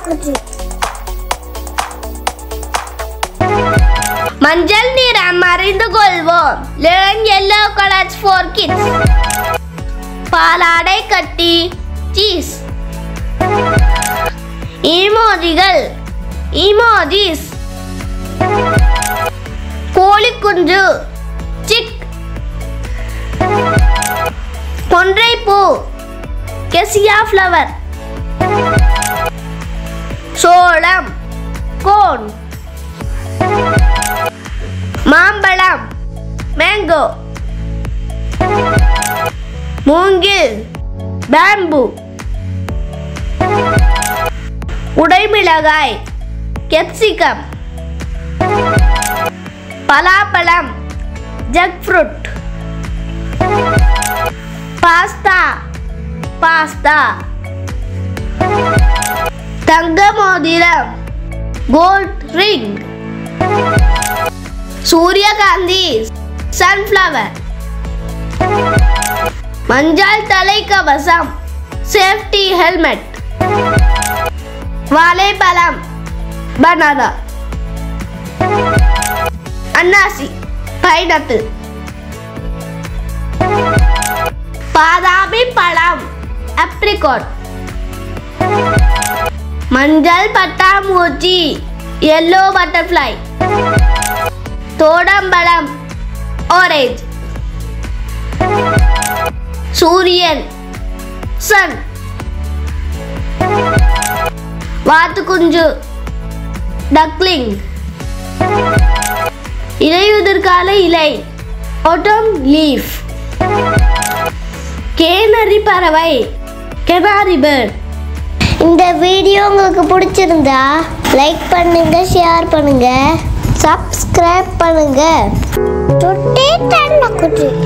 குச்சி மஞ்சள் நிறம் அறிந்து கொள்வோம் learn yellow colours for kids பாலாடை கட்டி சீஸ் ஈமோஜிகள் ஈமோஜிஸ் கோழிக்குஞ்சு சிக் கொன்றைப்பூ கெசியா ஃப்ளவர் சோளம் கோன் மாம்பழம் மேங்கோ மூங்கில் பேம்பு உடைமிளகாய் கெப்சிகம் பலாப்பழம் ஜக் ஃப்ரூட் பாஸ்தா பாஸ்தா தங்க மோதிரம் கோல்ட் ரிங் சூரியகாந்தி சன்ஃப்ளவர் மஞ்சள் தலைக்கவசம் சேஃப்டி ஹெல்மெட் வாழைப்பழம் பனானா அன்னாசி பைனாப்பிள் பாதாமி பழம் அப்ரிகாட் மஞ்சள் பட்டாம்பூச்சி எல்லோ பட்டர்ஃப்ளை தோடம்பழம் ஆரேஞ்ச் சூரியன் சன் வாத்துக்குஞ்சு டக்லிங் இலையுதிர்கால இலை ஒட்டம் லீஃப் கேனரி பறவை கெனாரி பேர்ட் இந்த வீடியோ உங்களுக்கு பிடிச்சிருந்தா லைக் பண்ணுங்க ஷேர் பண்ணுங்க சப்ஸ்கிரைப் பண்ணுங்க தொட்டே தண்ண குட்டி